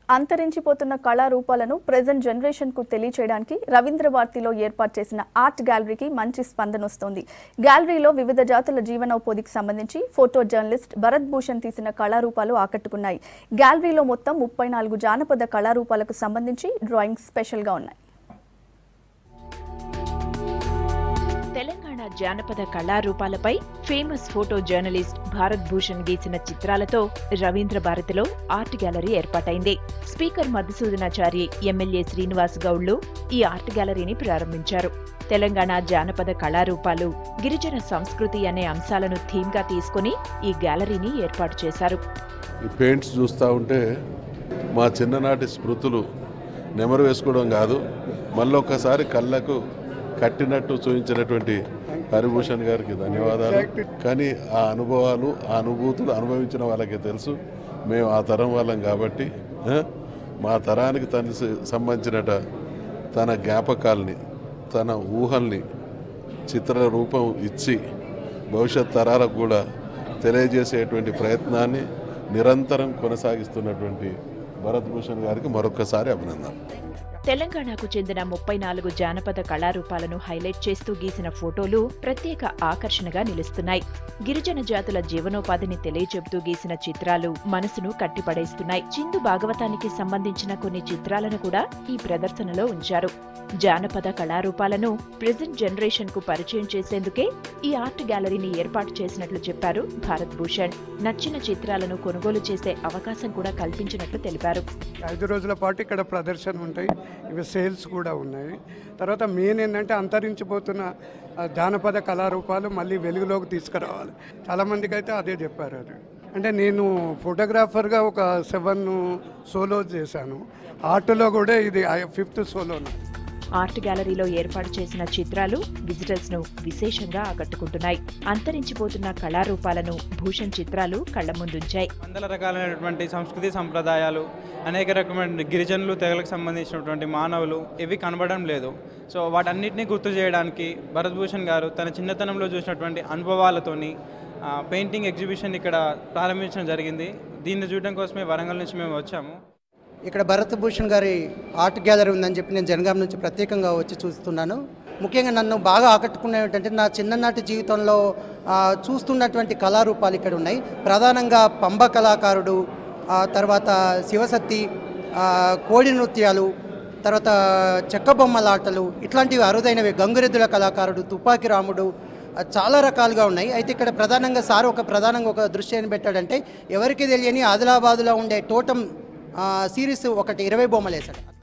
అంతరించిపోతున్న కళారూపాలను present generation కు తెలియచేయడానికి రవీంద్ర భారతిలో ఏర్పాటు చేసిన ఆర్ట్ గ్యాలరీకి మంచి స్పందన వస్తోంది గ్యాలరీలో వివిధ జాతుల జీవనోపాధికి సంబంధించి ఫోటో జర్నలిస్ట్ భరత్ భూషణ్ తీసిన కళారూపాలు ఆకట్టుకున్నాయి గ్యాలరీలో మొత్తం ముప్పై నాలుగు జానపద కళారూపాలకు సంబంధించి డ్రాయింగ్స్ స్పెషల్ గా ఉన్నాయి తెలంగాణ జానపద కళారూపాలపై famous photo journalist Bharath Bhushan గీసిన చిత్రాలతో రవీంద్ర భారతిలో ఆర్ట్ గ్యాలరీ ఏర్పాటైంది స్పీకర్ మధుసూదనాచారి ఎమ్మెల్యే శ్రీనివాస్ గౌడ్లు ఈ ఆర్ట్ గ్యాలరీని ప్రారంభించారు తెలంగాణ జానపద కళారూపాలు గిరిజన సంస్కృతి అనే అంశాలను థీమ్గా తీసుకుని ఈ గ్యాలరీని ఏర్పాటు చేశారు ఈ పెయింట్స్ చూస్తూ ఉంటే మా చిన్ననాటి స్మృతులు నెమరు వేసుకోవడం కాదు మళ్ళొక్కసారి కళ్ళకు కట్టినట్టు చూపించినటువంటి హరిభూషణ్ గారికి ధన్యవాదాలు కానీ ఆ అనుభవాలు ఆ అనుభూతులు అనుభవించిన వాళ్ళకే తెలుసు మేము ఆ తరం వాళ్ళం కాబట్టి ఆ, మా తరానికి తన సంబంధించినట తన జ్ఞాపకాల్ని తన ఊహల్ని చిత్ర రూపం ఇచ్చి భవిష్యత్ తరాలకు కూడా తెలియజేసేటువంటి ప్రయత్నాన్ని నిరంతరం కొనసాగిస్తున్నటువంటి భరత్ భూషణ్ గారికి మరొకసారి అభినందన తెలంగాణకు చెందిన ముప్పై నాలుగు జానపద కళారూపాలను హైలైట్ చేస్తూ గీసిన ఫోటోలు ప్రత్యేక ఆకర్షణగా నిలుస్తున్నాయి గిరిజన జాతుల జీవనోపాధిని తెలియచెబుతూ గీసిన చిత్రాలు మనసును కట్టిపడేస్తున్నాయి చిందు భాగవతానికి సంబంధించిన కొన్ని చిత్రాలను కూడా ఈ ప్రదర్శనలో ఉంచారు జానపద కళారూపాలను ప్రెజెంట్ జనరేషన్ కు పరిచయం చేసేందుకే ఈ ఆర్ట్ గ్యాలరీని ఏర్పాటు చేసినట్లు చెప్పారు భారత్ భూషణ్ నచ్చిన చిత్రాలను కొనుగోలు చేసే అవకాశం కూడా కల్పించినట్లు తెలిపారు ఐదు రోజుల పాటు ఇక్కడ ప్రదర్శన ఉంటాయి ఇవి సేల్స్ కూడా ఉన్నాయి తర్వాత మెయిన్ ఏంటంటే అంతరించిపోతున్న ఆ, జానపద కళారూపాలు మళ్ళీ వెలుగులోకి తీసుకురావాలి చాలామందికి అయితే అదే చెప్పారు అది అంటే నేను ఫోటోగ్రాఫర్గా ఒక సెవెన్ సోలో చేశాను ఆర్ట్లో కూడా ఇది ఫిఫ్త్ సోలో ఆర్ట్ గ్యాలరీలో ఏర్పాటు చేసిన చిత్రాలు విజిటర్స్ ను విశేషంగా ఆకట్టుకుంటున్నాయి అంతరించిపోతున్న కళారూపాలను భూషణ్ చిత్రాలు కళ్ల ముందుంచాయి వందల రకాలైనటువంటి సంస్కృతి సంప్రదాయాలు అనేక రకమైన గిరిజనులు తెగలకు సంబంధించినటువంటి మానవులు ఇవి కనబడడం లేదు సో వాటన్నిటిని గుర్తు చేయడానికి భరత్ భూషణ్ గారు తన చిన్నతనంలో చూసినటువంటి అనుభవాలతోని ఆ, పెయింటింగ్ ఎగ్జిబిషన్ ఇక్కడ ప్రారంభించడం జరిగింది దీన్ని చూడడం కోసమే వరంగల్ నుంచి మేము వచ్చాము ఇక్కడ భరత్ భూషణ్ గారి ఆర్ట్ గ్యాలరీ ఉందని చెప్పి నేను జనగాం నుంచి ప్రత్యేకంగా వచ్చి చూస్తున్నాను ముఖ్యంగా నన్ను బాగా ఆకట్టుకున్న ఏంటంటే నా చిన్ననాటి జీవితంలో ఆ, చూస్తున్నటువంటి కళారూపాలు ఇక్కడ ఉన్నాయి ప్రధానంగా పంబ కళాకారుడు ఆ, తర్వాత శివసత్తి ఆ, కోడి నృత్యాలు తర్వాత చెక్క బొమ్మలాటలు ఇట్లాంటివి అరుదైనవి గంగురెద్దుల కళాకారుడు తుపాకి రాముడు ఆ, చాలా రకాలుగా ఉన్నాయి అయితే ఇక్కడ ప్రధానంగా సార్ ఒక ప్రధానంగా ఒక దృష్టి ఏం పెట్టాడంటే ఎవరికి తెలియని ఆదిలాబాదులో ఉండే టోటం ఆ, సిరీస్ ఒకటి ఇరవై బొమ్మలు వేశాడు